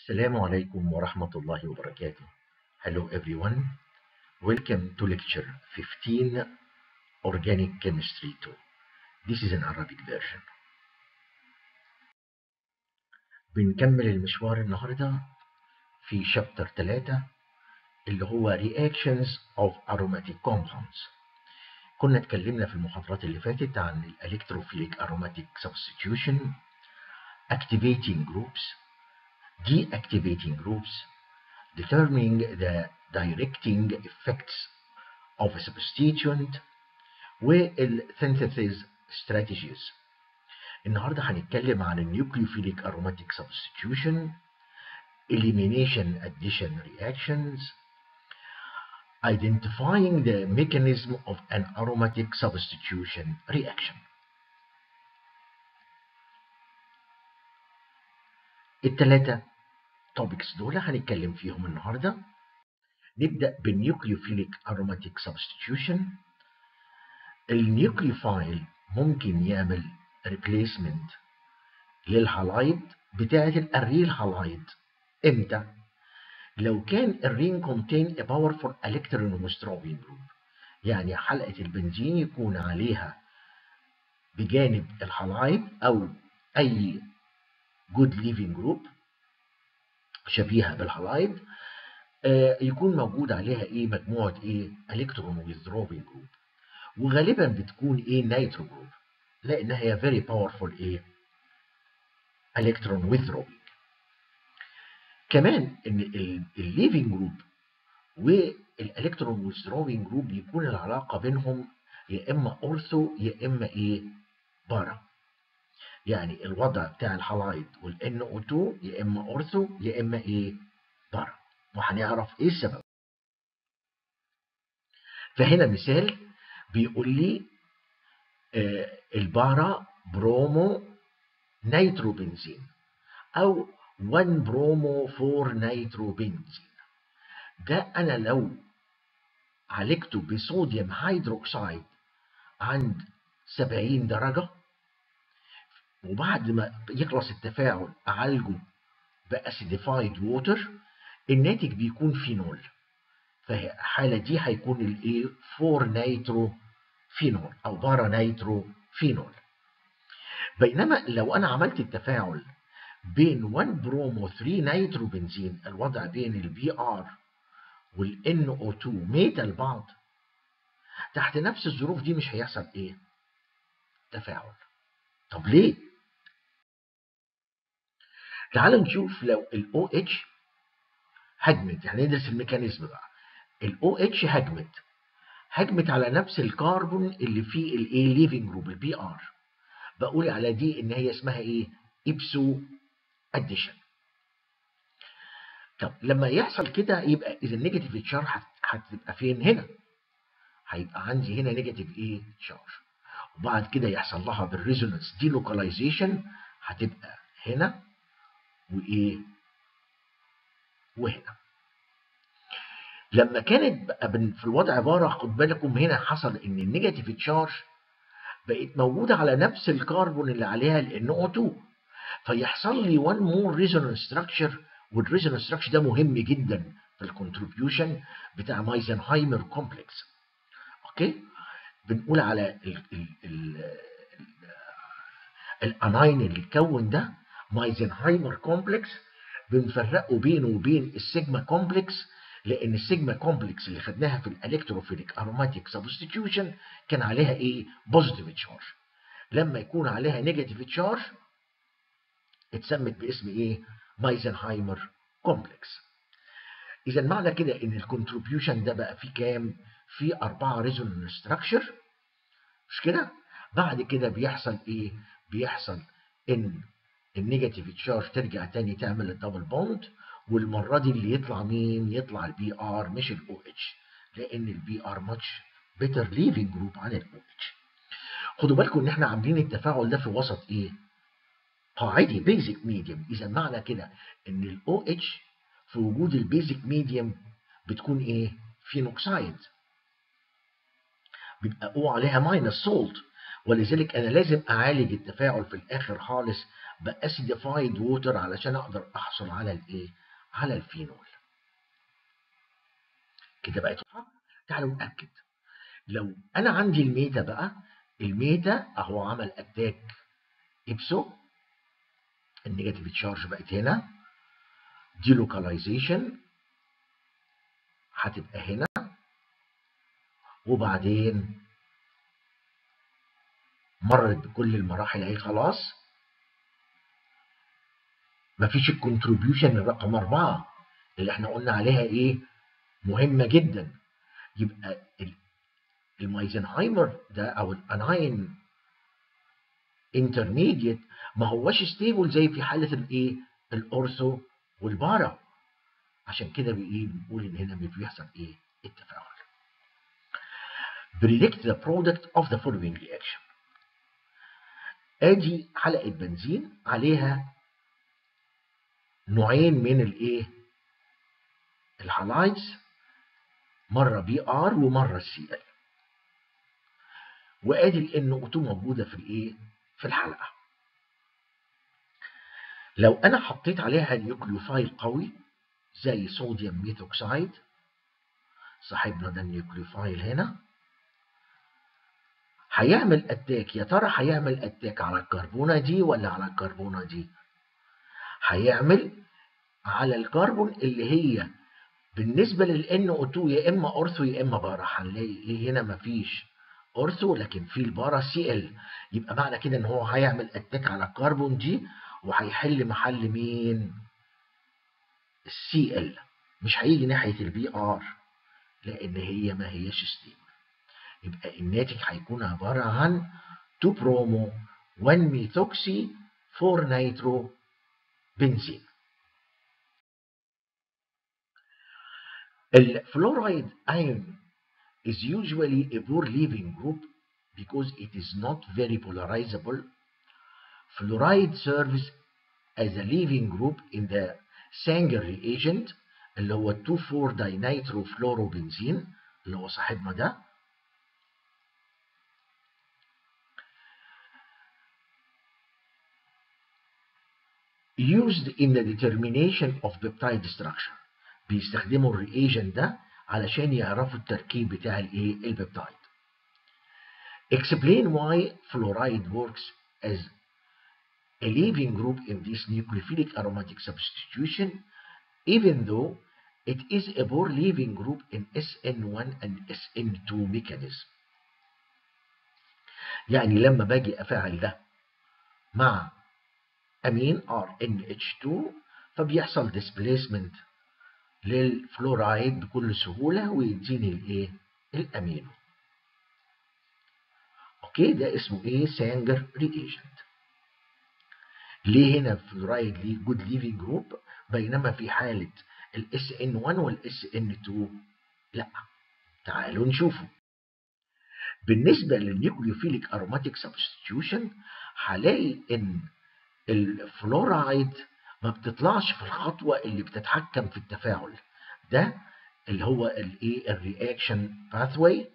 السلام عليكم ورحمة الله وبركاته. Hello everyone. Welcome to lecture 15 Organic Chemistry 2. This is an Arabic version. بنكمل المشوار النهاردة في شابتر 3 اللي هو Reactions of Aromatic Compounds. كنا اتكلمنا في المحاضرات اللي فاتت عن الالكتروفيليك aromatic substitution, activating groups, deactivating groups, determining the directing effects of a substituent والsynthesis strategies. النهارده هنتكلم عن النيوكليوفيليك aromatic substitution, elimination addition reactions, identifying the mechanism of an aromatic substitution reaction. التلاتة topics دول هنتكلم فيهم النهارده نبدأ بالنيوكليوفيليك aromatic substitution النيوكليوفايل ممكن يعمل replacement للهالايد بتاعة الأريل هالايد امتى؟ لو كان الرين contain a powerful electron withdrawing group يعني حلقة البنزين يكون عليها بجانب الهالايد أو أي good living group شبيهة بالهالايد آه يكون موجود عليها ايه مجموعة ايه electron withdrawing group وغالبا بتكون ايه نيترو جروب لانها هي very powerful ايه electron withdrawing كمان ان الليفنج جروب والالكترون withdrawing جروب يكون العلاقة بينهم يا اما اورثو يا اما ايه بارا يعني الوضع بتاع الهالايد والان او 2 يا اما اورثو يا اما ايه بارا وهنعرف ايه السبب فهنا مثال بيقول لي آه البارا برومو نيتروبنزين او 1 برومو 4 نيتروبنزين ده انا لو عالجته بصوديوم هيدروكسيد عند 70 درجه وبعد ما يخلص التفاعل اعالجه باسيديفايد ووتر الناتج بيكون فينول فالحالة دي هيكون الايه 4 نيترو فينول او بارا نيترو فينول بينما لو انا عملت التفاعل بين 1 برومو 3 نيترو بنزين الوضع بين البي ار والان او 2 ميتا لبعض تحت نفس الظروف دي مش هيحصل ايه تفاعل طب ليه تعالوا نشوف لو ال OH هجمت يعني ندرس الميكانيزم بقى ال OH هجمت هجمت على نفس الكربون اللي فيه الايه ليفنج جروب البي ار بقول على دي ان هي اسمها ايه ابسو اديشن طب لما يحصل كده يبقى اذا النيجاتيف تشارج هتبقى فين هنا هيبقى عندي هنا نيجاتيف ايه تشارج وبعد كده يحصل لها بالريزونانس دي لوكاليزيشن هتبقى هنا وايه وهنا لما كانت بقى في الوضع عباره خد بالكم هنا حصل ان النيجاتيف تشارج بقت موجوده على نفس الكربون اللي عليها ال NO2 فيحصل لي 1 مور ريزونانس ستراكشر والريزونانس ستراكشر ده مهم جدا في الكونتريبيوشن بتاع مايزنهايمر كومبلكس اوكي بنقول على ال ال ال الاناين اللي اتكون ده مايزنهايمر كومبلكس بنفرقه بينه وبين السيجما كومبلكس لان السيجما كومبلكس اللي خدناها في الالكتروفيليك اروماتيك سبستيتيوشن كان عليها ايه بوزيتيف تشارج لما يكون عليها نيجاتيف تشارج اتسمت باسم ايه مايزنهايمر كومبلكس اذا معنى كده ان الكونتريبيوشن ده بقى فيه كام فيه أربعة ريزونانس ستراكشر مش كده بعد كده بيحصل ايه بيحصل ان النيجاتيف تشارج ترجع تاني تعمل الدبل بوند والمره دي اللي يطلع مين يطلع البي ار مش الاو اتش لان البي ار ماتش بيتر ليفنج جروب عن الاو اتش خدوا بالكم ان احنا عاملين التفاعل ده في وسط ايه قاعدي بيزك ميديوم اذا معنى كده ان الاو اتش في وجود البيزك ميديوم بتكون ايه فينوكسايد بيبقى او عليها ماينس سولت ولذلك انا لازم اعالج التفاعل في الاخر خالص باسيديفايد ووتر علشان اقدر احصل على الايه على الفينول كده بقت واضحه تعالوا ناكد لو انا عندي الميتا بقى الميتا اهو عمل اتاك ابسو النيجاتيف تشارج بقت هنا دي لوكاليزيشن هتبقى هنا وبعدين مرت بكل المراحل اهي خلاص مفيش الكونتريبيوشن الرقم أربعة اللي احنا قلنا عليها ايه مهمة جدا يبقى المايزنهايمر ده او الاناين انترميديت ما هوش ستيبل زي في حالة الايه الاورثو والبارا عشان كده بنقول ان هنا بيحصل ايه التفاعل predict the product of the following reaction ادي حلقه بنزين عليها نوعين من الايه الهالايدز مره بي ار ومره سي ال وادي الان او 2 موجوده في الايه في الحلقه لو انا حطيت عليها نيوكليوفايل قوي زي صوديوم ميثوكسيد صاحبنا ده النيوكليوفايل هنا هيعمل اتاك يا ترى هيعمل اتاك على الكربونه دي ولا على الكربونه دي هيعمل على الكربون اللي هي بالنسبه للان او 2 يا اما اورثو يا اما بارا هنلاقي ايه هنا مفيش اورثو لكن في البارا سي ال يبقى معنى كده ان هو هيعمل اتاك على الكربون دي وهيحل محل مين السي ال مش هيجي ناحيه البي ار لان هي ما هياش ستيبل يبقى الناتج هيكون عباره عن 2 برومو 1 ميثوكسي 4 نيترو بنزين الفلورايد ion is usually a poor leaving group because it is not very polarizable. Fluoride serves as a leaving group in the Sanger reagent اللي هو 2,4-dinitrophlorobenzene اللي هو صاحبنا ده used in the determination of peptide structure بيستخدموا الرياجنت ده علشان يعرفوا التركيب بتاع الايه البيبتايد explain why fluoride works as a leaving group in this nucleophilic aromatic substitution even though it is a poor leaving group in SN1 and SN2 mechanism يعني لما باجي افعل ده مع امين RNH2 فبيحصل displacement للفلورايد بكل سهولة ويديني الايه الامينو اوكي ده اسمه ايه سانجر رياجنت ليه هنا الفلورايد ليه جود ليفنج جروب بينما في حالة الاس ان 1 والاس ان 2 لا تعالوا نشوفه بالنسبة للنيوكليوفيليك اروماتيك سبستيوشن هلاقي ان الفلورايد ما بتطلعش في الخطوة اللي بتتحكم في التفاعل ده اللي هو الايه الرياكشن باثواي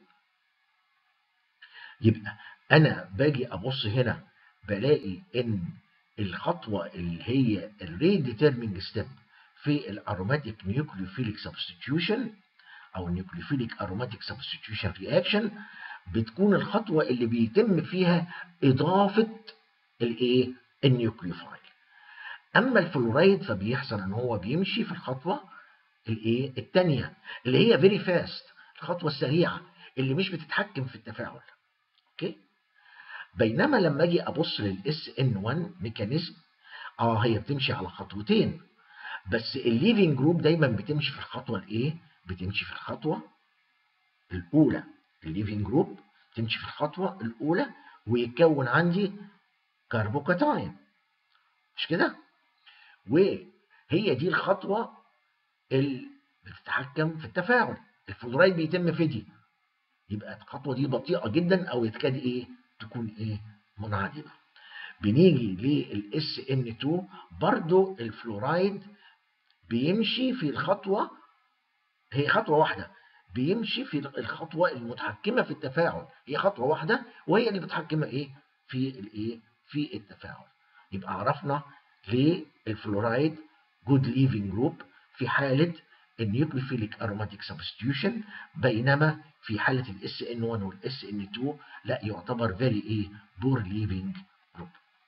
يبقى انا باجي ابص هنا بلاقي ان الخطوة اللي هي الري ديترمينج ستيب في الاروماتيك نيوكليوفيليك سبستيوشن او النيوكليوفيليك اروماتيك سبستيوشن رياكشن بتكون الخطوة اللي بيتم فيها اضافة الايه النيوكليوفايل اما الفلورايد فبيحصل ان هو بيمشي في الخطوه الايه الثانيه اللي هي فيري فاست الخطوه السريعه اللي مش بتتحكم في التفاعل اوكي بينما لما اجي ابص للاس ان 1 ميكانيزم اه هي بتمشي على خطوتين بس الليفنج جروب دايما بتمشي في الخطوه الايه بتمشي في الخطوه الاولى الليفنج جروب تمشي في الخطوه الاولى ويتكون عندي كربوكاتاين مش كده وهي دي الخطوة اللي بتتحكم في التفاعل الفلورايد بيتم في دي يبقى الخطوة دي بطيئة جدا أو يكاد إيه تكون إيه منعدمة بنيجي للاس ان 2 برضو الفلورايد بيمشي في الخطوة هي خطوة واحدة بيمشي في الخطوة المتحكمة في التفاعل هي خطوة واحدة وهي اللي متحكمة إيه في الإيه في التفاعل يبقى عرفنا ليه الفلورايد جود ليفنج جروب في حاله النيوكليوفيليك اروماتيك سبستيوشن بينما في حاله الاس ان 1 والاس ان 2 لا يعتبر فيري ايه بور ليفنج جروب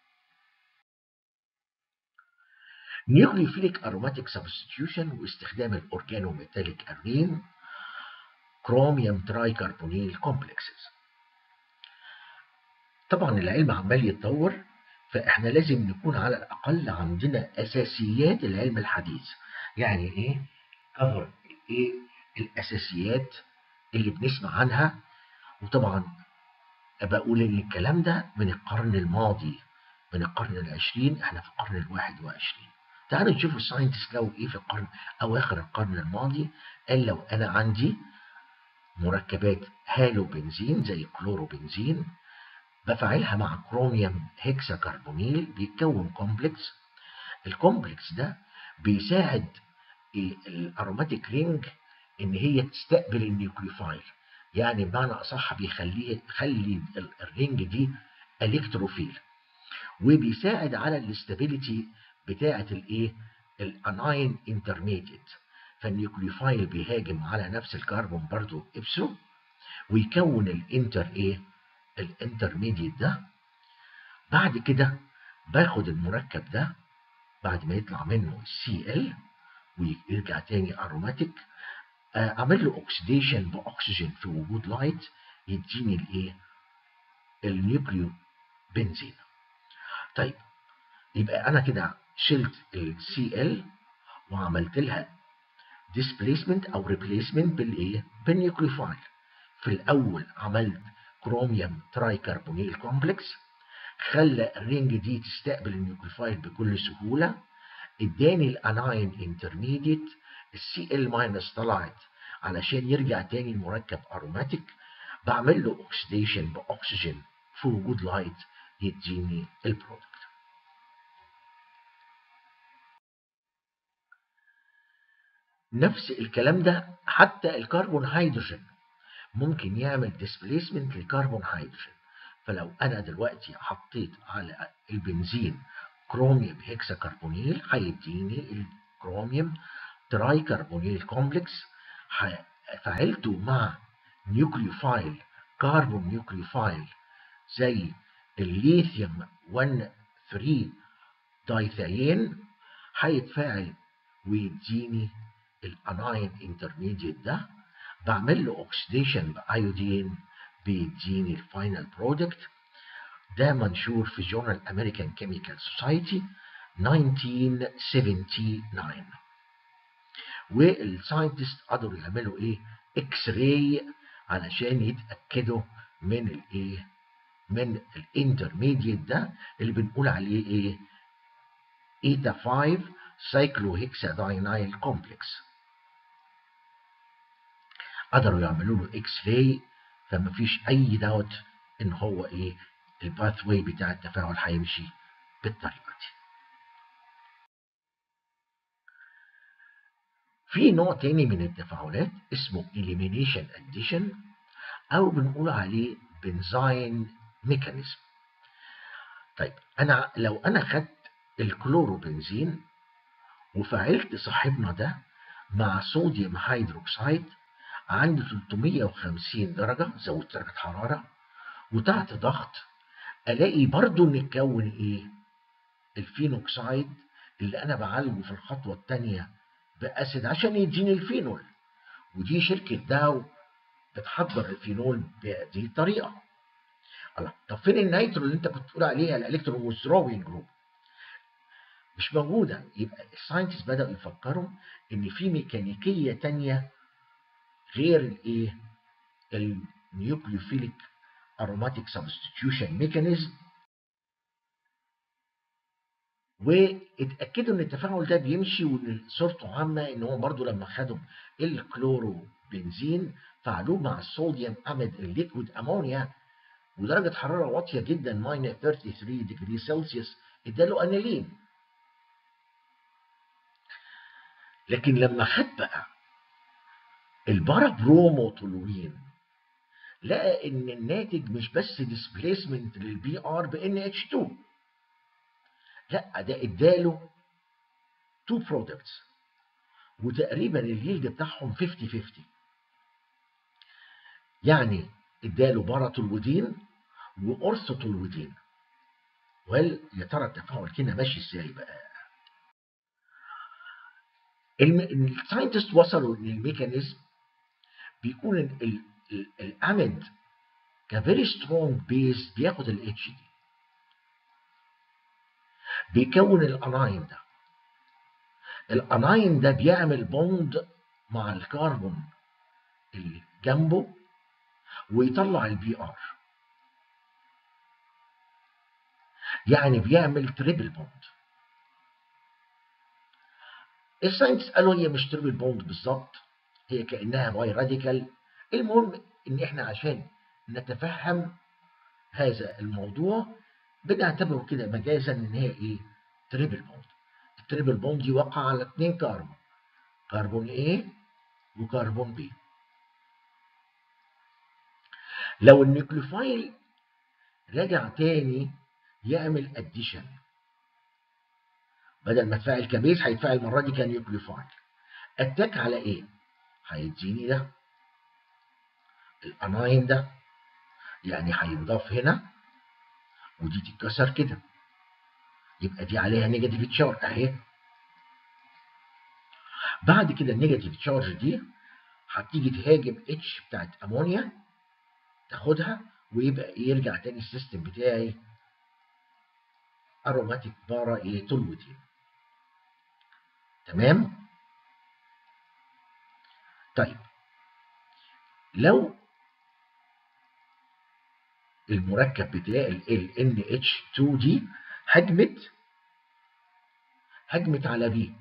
نيوكليوفيليك اروماتيك سبستيوشن واستخدام الاورجانوميتاليك ارين كروميوم تراي كربونيل كومبلكسز طبعا العلم عمال يتطور فاحنا لازم نكون على الاقل عندنا اساسيات العلم الحديث يعني ايه كفر ايه الاساسيات اللي بنسمع عنها وطبعا بقول ان الكلام ده من القرن الماضي من القرن العشرين احنا في القرن الواحد وعشرين تعالوا نشوف الساينتست لو ايه في القرن اواخر القرن الماضي قال لو انا عندي مركبات هالو بنزين زي كلورو بنزين بفعلها مع كروميوم هيكسا كربونيل بيتكون كومبلكس الكومبلكس ده بيساعد الاروماتيك رينج ان هي تستقبل النيوكليوفايل يعني بمعنى اصح بيخليه يخلي الرينج دي الكتروفيل وبيساعد على الاستابيليتي بتاعه الايه الاناين انترميديت فالنيوكليوفايل بيهاجم على نفس الكربون برضو ابسو ويكون الانتر ايه الانترميديت ده بعد كده باخد المركب ده بعد ما يطلع منه السي ال ويرجع تاني اروماتيك اعمل له اوكسيديشن باكسجين في وجود لايت يديني الايه النيوكليو بنزين طيب يبقى انا كده شلت السي ال وعملت لها ديسبليسمنت او ريبليسمنت بالايه بالنيوكليوفايل في الاول عملت كروميوم تراي كربونيل كومبلكس خلى الرينج دي تستقبل النيوكليوفايل بكل سهوله اداني الاناين انترميديت السي ال ماينس طلعت علشان يرجع تاني المركب اروماتيك بعمل له اوكسيديشن باكسجين في وجود لايت يديني البرودكت نفس الكلام ده حتى الكربون هيدروجين ممكن يعمل ديسبليسمنت للكربون هيدروجين فلو انا دلوقتي حطيت على البنزين كروميوم هيكسا كربونيل هيديني الكروميوم تراي كربونيل كومبلكس فعلته مع نيوكليوفايل كربون نيوكليوفايل زي الليثيوم 1 3 دايثيين هيتفاعل ويديني الاناين انترميديت ده بعمل له اوكسيديشن بايودين بيديني الفاينل برودكت ده منشور في جورنال امريكان كيميكال سوسايتي 1979 والساينتست قدروا يعملوا ايه اكس راي علشان يتاكدوا من الايه من الانترميديت ده اللي بنقول عليه ايه ايتا 5 سايكلوهيكساداينايل كومبلكس قدروا يعملوا له اكس راي فما فيش اي دوت ان هو ايه الباث واي بتاع التفاعل هيمشي بالطريقه دي في نوع تاني من التفاعلات اسمه elimination addition او بنقول عليه بنزاين ميكانيزم طيب انا لو انا خدت الكلوروبنزين وفعلت صاحبنا ده مع صوديوم هيدروكسيد عند 350 درجة زودت درجة حرارة وتحت ضغط الاقي برضو ان اتكون ايه الفينوكسيد اللي انا بعالجه في الخطوة الثانية باسيد عشان يديني الفينول ودي شركة داو بتحضر الفينول بهذه الطريقة الله طب فين النيترو اللي انت كنت بتقول عليها الالكترون ويزدروينج جروب مش موجودة يبقى الساينتست بدأوا يفكروا ان في ميكانيكية تانية غير الايه النيوكليوفيليك aromatic substitution mechanism واتاكدوا ان التفاعل ده بيمشي وان صورته عامه ان هو برضو لما خدوا الكلورو بنزين فعلوه مع الصوديوم اميد الليكويد امونيا ودرجه حراره واطيه جدا ماينس 33 ديجري سلسيوس اداله انيلين لكن لما خد بقى البارابروموتولوين لقى ان الناتج مش بس ديسبليسمنت للبي ار بان اتش 2 لا ده اداله تو برودكتس وتقريبا اليلد بتاعهم 50 50 يعني اداله باراتولودين وأورثوتولودين وهل يا ترى التفاعل كده ماشي ازاي بقى الساينتست وصلوا ان الميكانيزم بيكون ال- ال- الاميد كفيري سترونج بيز بياخد الاتش دي بيكون الاناين ده الاناين ده بيعمل بوند مع الكربون اللي جنبه ويطلع البي ار يعني بيعمل تريبل بوند الساينس قالوا هي مش تريبل بوند بالظبط هي كانها باي راديكال المهم ان احنا عشان نتفهم هذا الموضوع بنعتبره كده مجازا ان هي ايه تريبل بوند التريبل بوند دي وقع على اثنين كربون كربون A وكربون B لو النيوكليوفايل رجع تاني يعمل اديشن بدل ما تفاعل كبيز هيتفاعل المره دي كنيوكليوفايل اتاك على ايه هيديني ده الاناين ده يعني هيضاف هنا ودي تتكسر كده يبقى دي عليها نيجاتيف تشارج اهي بعد كده النيجاتيف تشارج دي هتيجي تهاجم اتش بتاعت امونيا تاخدها ويبقى يرجع تاني السيستم بتاعي اروماتيك بارا ايه تولودين تمام طيب لو المركب بتاع ال NH2 دي هجمت هجمت على بي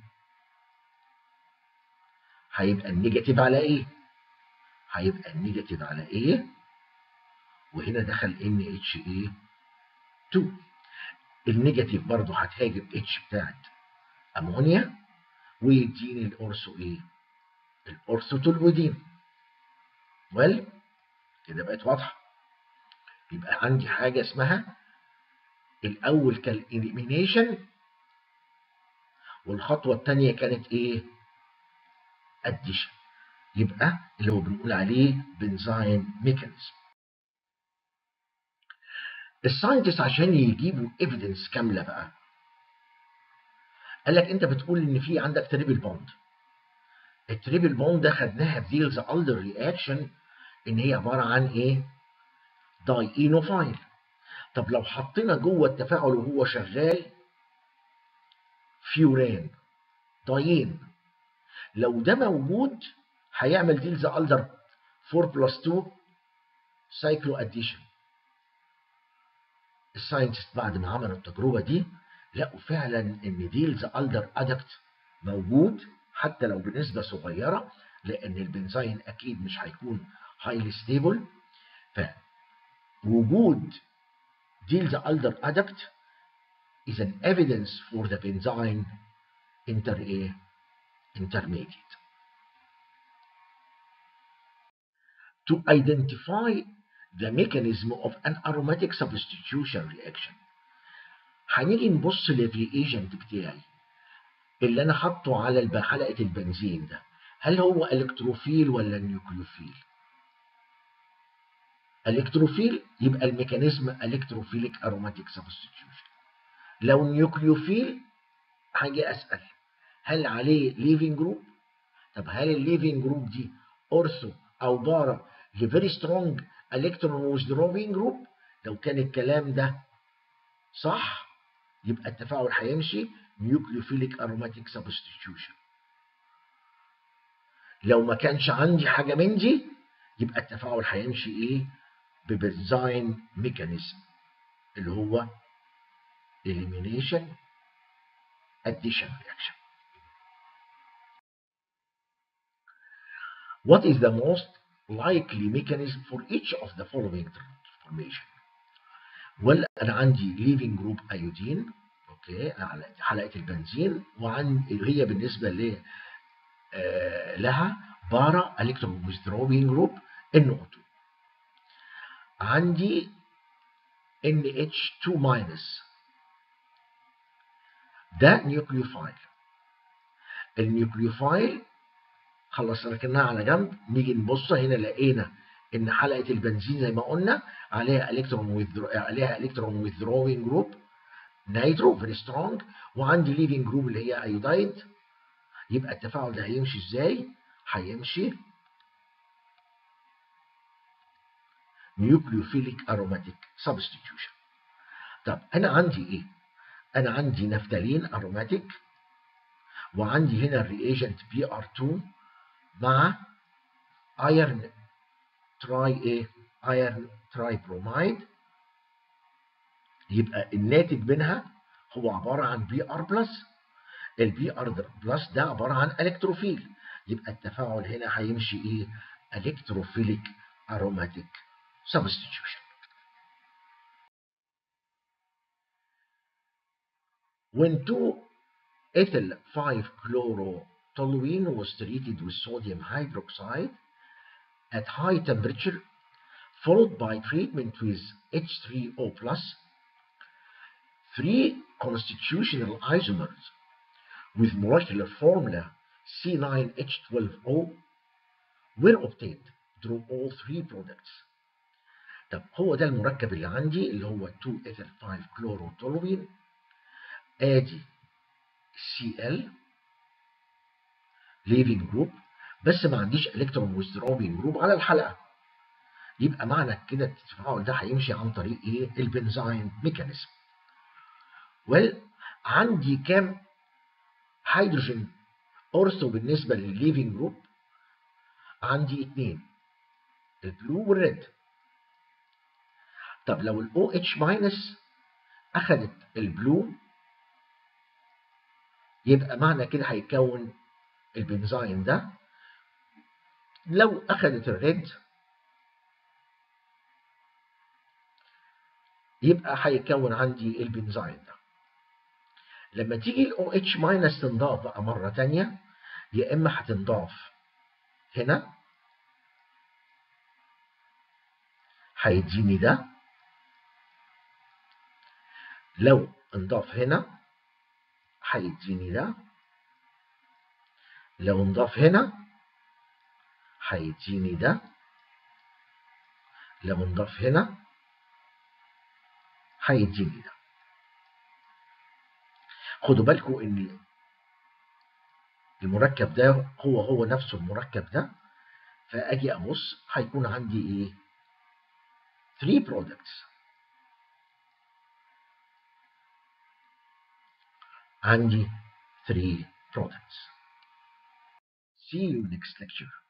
هيبقى النيجاتيف على ايه هيبقى النيجاتيف على ايه وهنا دخل NHA2 النيجاتيف برضه هتهاجم اتش بتاعت امونيا ويديني الأورثو إيه؟ الأورثوتولويدين ويل كده بقت واضحة يبقى عندي حاجة اسمها الأول كان إليمينيشن والخطوة الثانية كانت إيه؟ أديشن يبقى اللي هو بنقول عليه بنزاين ميكانيزم الساينتست عشان يجيبوا ايفيدنس كامله بقى قال لك انت بتقول ان في عندك تريبل بوند التريبل بوند ده خدناها في ديلز الدر رياكشن ان هي عباره عن ايه داي اينوفايل طب لو حطينا جوه التفاعل وهو شغال فيوران دايين لو ده موجود هيعمل ديلز الدر 4 بلس 2 سايكلو اديشن الساينتست بعد ما عملوا التجربه دي لقوا فعلا ان ديلز الدر ادكت موجود حتى لو بنسبه صغيره لان البنزين اكيد مش هيكون هايلي ستيبل فوجود ديلز الدر ادكت is an evidence for the benzene inter ايه intermediate to identify the mechanism of an aromatic substitution reaction هنيجي نبص للرياجنت بتاعي اللي انا حاطه على حلقه البنزين ده هل هو الكتروفيل ولا نيوكليوفيل الكتروفيل يبقى الميكانيزم الكتروفيليك اروماتيك سبستيتيوشن لو نيوكليوفيل هاجي اسال هل عليه ليفنج جروب طب هل الليفنج جروب دي اورثو او بارا لفيري سترونج الكترون withdrawing جروب لو كان الكلام ده صح يبقى التفاعل هيمشي نيوكليوفيليك اروماتيك سبستيتيوشن لو ما كانش عندي حاجه من دي يبقى التفاعل هيمشي ايه ببنزين ميكانيزم اللي هو elimination addition reaction what is the most likely mechanism for each of the following transformation well انا عندي leaving group iodine اوكي على حلقه البنزين وعن هي بالنسبه ل آه لها بارا الكترون withdrawing جروب NO2 عندي NH2 minus ده نيوكليوفايل النيوكليوفايل خلص ركناها على جنب نيجي نبص هنا لقينا ان حلقه البنزين زي ما قلنا عليها الكترون ويذرو... عليها الكترون ويذروينج جروب نيترو فيري سترونج وعندي ليفنج جروب اللي هي ايودايد يبقى التفاعل ده هيمشي ازاي؟ هيمشي نيوكليوفيليك اروماتيك سبستيتيوشن طب انا عندي ايه؟ انا عندي نفتالين اروماتيك وعندي هنا الرياجنت بي ار 2 مع ايرن تراي ايه؟ ايرن تراي برومايد يبقى الناتج منها هو عباره عن بي ار بلس البي ار بلس ده عباره عن الكتروفيل يبقى التفاعل هنا هيمشي ايه؟ الكتروفيليك اروماتيك substitution. When 2-ethyl 5-chlorotoluene was treated with sodium hydroxide at high temperature, followed by treatment with H3O+, three constitutional isomers with molecular formula C9H12O were obtained through all three products. طب هو ده المركب اللي عندي اللي هو 2 ايثر 5 كلوروتولوين ادي سي ال ليفنج جروب بس ما عنديش الكترون ويزدروبين جروب على الحلقه يبقى معنى كده التفاعل ده هيمشي عن طريق ايه البنزين ميكانيزم ويل عندي كام هيدروجين اورثو بالنسبه للليفنج جروب عندي اتنين البلو والريد طب لو ال OH ماينس أخدت البلو يبقى معنى كده هيكون البنزين ده لو أخدت الريد يبقى هيكون عندي البنزين ده لما تيجي ال OH ماينس تنضاف بقى مرة تانية يا إما هتنضاف هنا هيديني ده لو انضاف هنا هيديني ده لو انضاف هنا هيديني ده لو انضاف هنا هيديني ده خدوا بالكم ان المركب ده هو هو نفسه المركب ده فاجي ابص هيكون عندي ايه 3 products عندي 3 products. See you next lecture.